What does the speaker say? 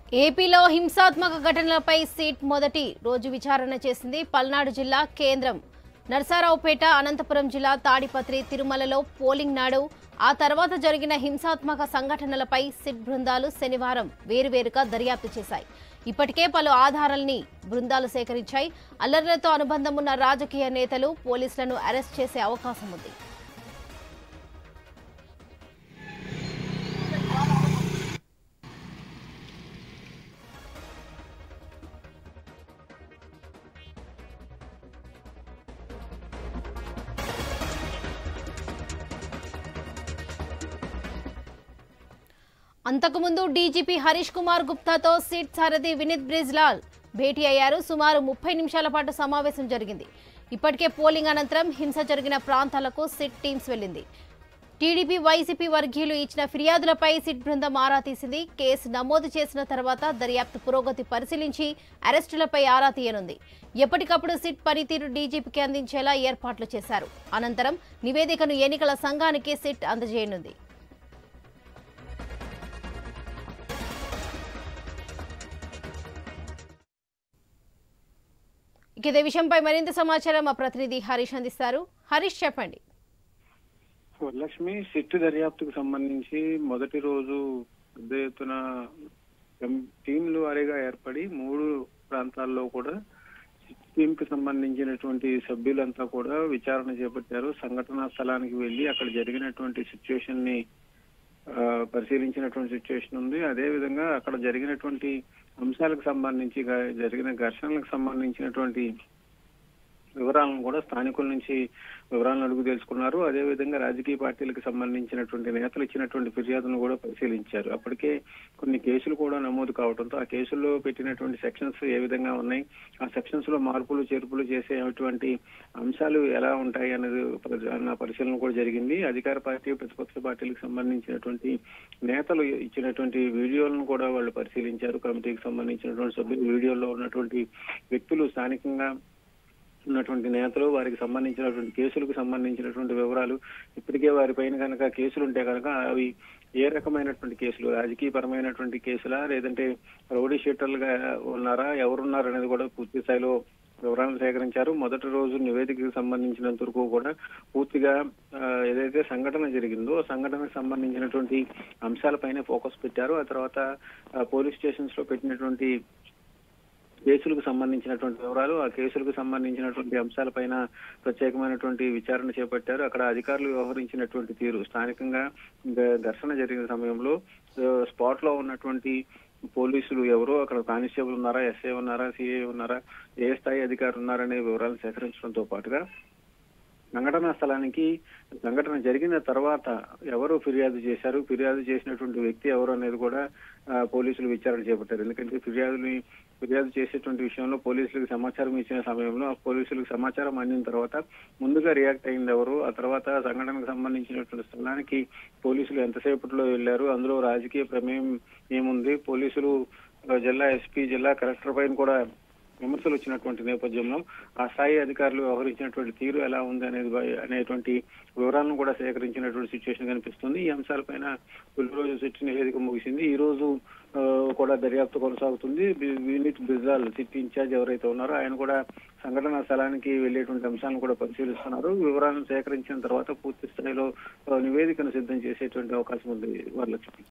ఏపీలో హింసాత్మక ఘటనలపై సిట్ మొదటి రోజు విచారణ చేసింది పల్నాడు జిల్లా కేంద్రం నర్సారావుపేట అనంతపురం జిల్లా తాడిపత్రి తిరుమలలో పోలింగ్ నాడు ఆ తర్వాత జరిగిన హింసాత్మక సంఘటనలపై సిట్ బృందాలు శనివారం వేరువేరుగా దర్యాప్తు చేశాయి ఇప్పటికే పలు ఆధారాల్ని బృందాలు సేకరించాయి అల్లర్లతో అనుబంధం ఉన్న రాజకీయ నేతలు పోలీసులను అరెస్ట్ చేసే అవకాశం ఉంది అంతకుముందు డీజీపీ హరీష్ కుమార్ గుప్తాతో సిట్ సారథి వినీత్ బ్రిజ్లాల్ భేటీ అయ్యారు సుమారు ముప్పై నిమిషాల పాటు సమావేశం జరిగింది ఇప్పటికే పోలింగ్ అనంతరం హింస జరిగిన ప్రాంతాలకు సిట్ టీమ్స్ వెళ్లింది టీడీపీ వైసీపీ వర్గీయులు ఇచ్చిన ఫిర్యాదులపై సిట్ బృందం ఆరా తీసింది కేసు నమోదు చేసిన తర్వాత దర్యాప్తు పురోగతి పరిశీలించి అరెస్టులపై ఆరా తీయనుంది ఎప్పటికప్పుడు సిట్ పనితీరు డీజీపీకి అందించేలా ఏర్పాట్లు చేశారు అనంతరం నివేదికను ఎన్నికల సంఘానికి సిట్ అందజేయనుంది ఇక ఇదే విషయంపై మరింత సమాచారం మా ప్రతినిధి హరీష్ అందిస్తారు హరీష్ చెప్పండి వరలక్ష్మి సిట్ దర్యాప్తుకు సంబంధించి మొదటి రోజు పెద్ద ఎత్తున ఎం- టీంలు వారీగా ఏర్పడి మూడు ప్రాంతాల్లో కూడా సిట్ టీం కి సంబంధించినటువంటి సభ్యులంతా కూడా విచారణ చేపట్టారు సంఘటనా స్థలానికి వెళ్లి అక్కడ జరిగినటువంటి సిచ్యువేషన్ ని ఆ, పరిశీలించినటువంటి సిచ్యువేషన్ ఉంది అదే విధంగా అక్కడ జరిగినటువంటి అంశాలకు సంబంధించి గా- జరిగిన ఘర్షణలకు సంబంధించినటువంటి వివరాలను కూడా స్థానికుల నుంచి వివరాలను అడుగు తెలుసుకున్నారు అదే విధంగా రాజకీయ పార్టీలకు సంబంధించినటువంటి నేతలు ఇచ్చినటువంటి ఫిర్యాదులను కూడా పరిశీలించారు అప్పటికే కొన్ని కేసులు కూడా నమోదు కావడంతో ఆ కేసుల్లో పెట్టినటువంటి సెక్షన్స్ ఏ విధంగా ఉన్నాయి ఆ సెక్షన్స్ లో మార్పులు చేర్పులు చేసేటువంటి అంశాలు ఎలా ఉంటాయి అనేది పరి- అన్న పరిశీలన కూడా జరిగింది అధికార పార్టీ ప్రతిపక్ష పార్టీలకు సంబంధించినటువంటి నేతలు ఇచ్చినటువంటి వీడియోలను కూడా వాళ్ళు పరిశీలించారు కమిటీకి సంబంధించినటువంటి సభ్యులు వీడియోలో ఉన్నటువంటి వ్యక్తులు స్థానికంగా ఉన్నటువంటి నేతలు వారికి సంబంధించినటువంటి కేసులకు సంబంధించినటువంటి వివరాలు ఇప్పటికే వారిపైన కనుక కేసులు ఉంటే కనుక అవి ఏ రకమైనటువంటి కేసులు రాజకీయ పరమైనటువంటి కేసులా లేదంటే రౌడీ షీటర్లుగా ఉన్నారా ఎవరున్నారు అనేది కూడా పూర్తి స్థాయిలో వివరాలను సేకరించారు మొదటి రోజు నివేదికకు సంబంధించినంత వరకు కూడా పూర్తిగా ఆ, ఏదైతే సంఘటన జరిగిందో ఆ సంఘటనకు సంబంధించినటువంటి అంశాలపైనే ఫోకస్ పెట్టారు ఆ తర్వాత ఆ, పోలీస్ స్టేషన్స్ లో పెట్టినటువంటి కేసులకు సంబంధించినటువంటి వివరాలు ఆ కేసులకు సంబంధించినటువంటి అంశాలపైన ప్రత్యేకమైనటువంటి విచారణ చేపట్టారు అక్కడ అధికారులు వ్యవహరించినటువంటి తీరు స్థానికంగా గ- ఘర్షణ జరిగిన సమయంలో స్పాట్ లో ఉన్నటువంటి పోలీసులు ఎవరు అక్కడ కానిస్టేబుల్ ఉన్నారా ఎస్ఐ ఉన్నారా సిఐ ఉన్నారా ఏ స్థాయి అధికారులు ఉన్నారనే వివరాలు సేకరించడంతో పాటుగా సంఘటనా స్థలానికి సంఘటన జరిగిన తర్వాత ఎవరు ఫిర్యాదు చేశారు ఫిర్యాదు చేసినటువంటి వ్యక్తి ఎవరు అనేది కూడా ఆ, పోలీసులు విచారణ చేపట్టారు ఎందుకంటే ఫిర్యాదుని ఫిర్యాదు చేసేటువంటి విషయంలో పోలీసులకు సమాచారం ఇచ్చిన సమయంలో ఆ పోలీసులకు సమాచారం అందిన తర్వాత ముందుగా రియాక్ట్ అయింది ఎవరు ఆ తర్వాత సంఘటనకు సంబంధించినటువంటి స్థలానికి పోలీసులు ఎంతసేపట్లో వెళ్లారు అందులో రాజకీయ ప్రమేయం ఏముంది పోలీసులు ఆ, జిల్లా ఎస్పీ జిల్లా కలెక్టర్ పైన కూడా విమర్శలు వచ్చినటువంటి నేపథ్యంలో ఆ స్థాయి అధికారులు వ్యవహరించినటువంటి తీరు ఎలా ఉంది అనేది బై- అనేటువంటి వివరాలను కూడా సేకరించినటువంటి సిచ్యువేషన్ కనిపిస్తుంది ఈ అంశాలపైన తొలి రోజు సిట్ నివేదిక ముగిసింది ఈ రోజు ఆ, కూడా దర్యాప్తు కొనసాగుతుంది బి- వినీత్ బిజాల్ సిట్ ఇన్ఛార్జ్ ఎవరైతే ఉన్నారో ఆయన కూడా సంఘటనా స్థలానికి వెళ్లేటువంటి అంశాలను కూడా పరిశీలిస్తున్నారు వివరాలను సేకరించిన తర్వాత పూర్తి స్థాయిలో ఆ, నివేదికను సిద్ధం చేసేటువంటి అవకాశం ఉంది వాళ్ళకి